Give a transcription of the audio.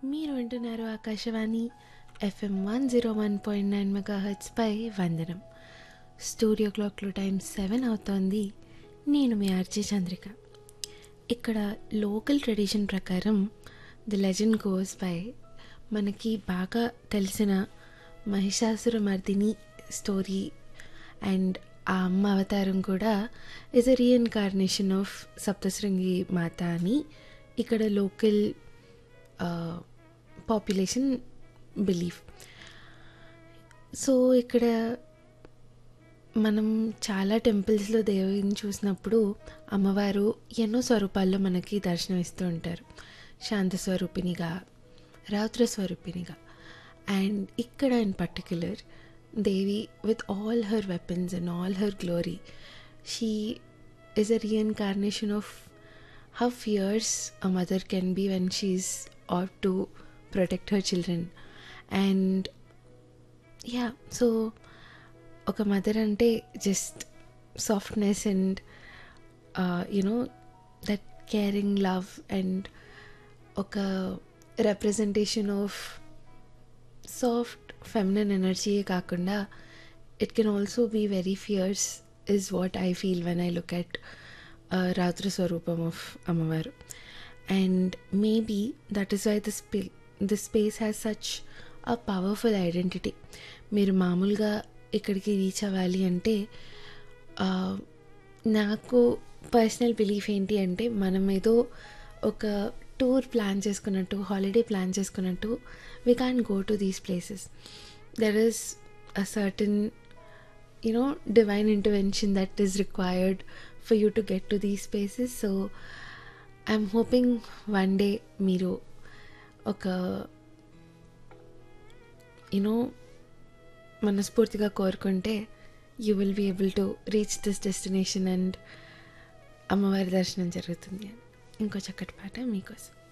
మీరు వింటున్నారు Akashvani F M one zero one point nine mega పై వందనం స్టూడియో క్లాక్లో టైం సెవెన్ అవుతోంది నేను మీ ఆర్జే చంద్రిక ఇక్కడ లోకల్ ట్రెడిషన్ ప్రకారం ది లెజెండ్ గోస్ బై మనకి బాగా తెలిసిన మహిషాసుర మర్దిని స్టోరీ అండ్ ఆ అమ్మ అవతారం కూడా is a reincarnation of Saptashrungi మాత అని ఇక్కడ లోకల్ పాపులేషన్ బిలీఫ్ సో ఇక్కడ మనం చాలా టెంపుల్స్లో దేవిని చూసినప్పుడు అమ్మవారు ఎన్నో స్వరూపాల్లో మనకి దర్శనం ఇస్తూ ఉంటారు శాంత స్వరూపినిగా రౌద్ర స్వరూపినిగా అండ్ ఇక్కడ in particular Devi with all her weapons and all her glory she is a reincarnation of how fierce a mother can be when she's out to protect her children and yeah so ఒక mother అంటే just softness and you know that caring love and ఒక representation of soft feminine ఎనర్జీయే కాకుండా it can also be very fierce is what I feel when I look at రాత్రి స్వరూపం of అమ్మవారు and maybe that is why the spa the space has such a powerful identity మీరు మామూలుగా ఇక్కడికి reach అవ్వాలి అంటే నాకు పర్సనల్ బిలీఫ్ ఏంటి అంటే మనం ఏదో ఒక టూర్ ప్లాన్ చేసుకున్నట్టు హాలిడే ప్లాన్ చేసుకున్నట్టు we can go to these places there is a certain you know divine intervention that is required for you to get to these places so I'm hoping one day మీరు ఒక you know మనస్ఫూర్తిగా కోరుకుంటే you will be able to reach this destination and అమ్మవారి దర్శనం జరుగుతుంది ఇంకో చక్కటి పాట మీకోసం